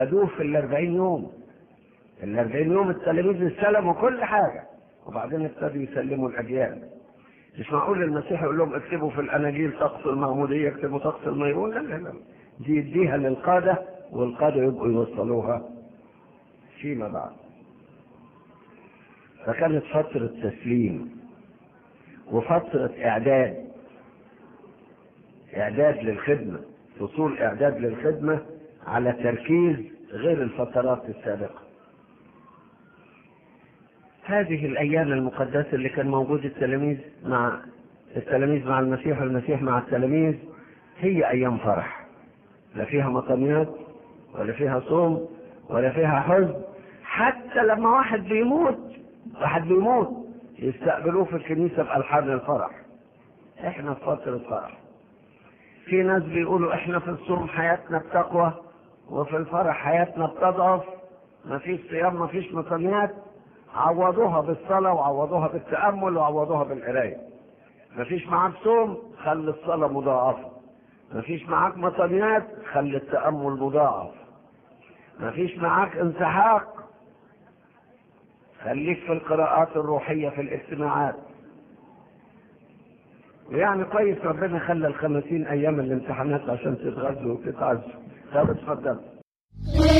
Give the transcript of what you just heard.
خدوه في الأربعين يوم الأربعين يوم التلاميذ استلموا كل حاجة وبعدين ابتدوا يسلموا الأجيال مش معقول المسيح يقول لهم اكتبوا في الأناجيل طقس المعمودية اكتبوا طقس الميرون لا لا لا دي يديها للقادة والقادة يبقوا يوصلوها فيما بعد فكانت فترة تسليم وفترة إعداد إعداد للخدمة فصول إعداد للخدمة على تركيز غير الفترات السابقة هذه الأيام المقدسة اللي كان موجود التلاميذ مع التلاميذ مع المسيح والمسيح مع التلاميذ هي أيام فرح لا فيها مطميات ولا فيها صوم ولا فيها حزن حتى لما واحد بيموت واحد بيموت يستقبلوه في الكنيسة بألحان الفرح احنا في فترة فرح في ناس بيقولوا احنا في الصوم حياتنا بتقوى وفي الفرح حياتنا بتضعف مفيش صيام مفيش مطميات عوضوها بالصلاة وعوضوها بالتأمل وعوضوها بالقراية مفيش معاك صوم خلي الصلاة مضاعفة مفيش معاك مطميات خلي التأمل مضاعف مفيش معاك انسحاق خليك في القراءات الروحية في الاجتماعات ويعني كويس ربنا خلى الخمسين أيام الامتحانات عشان تتغذوا وتتعزوا طب اتفضل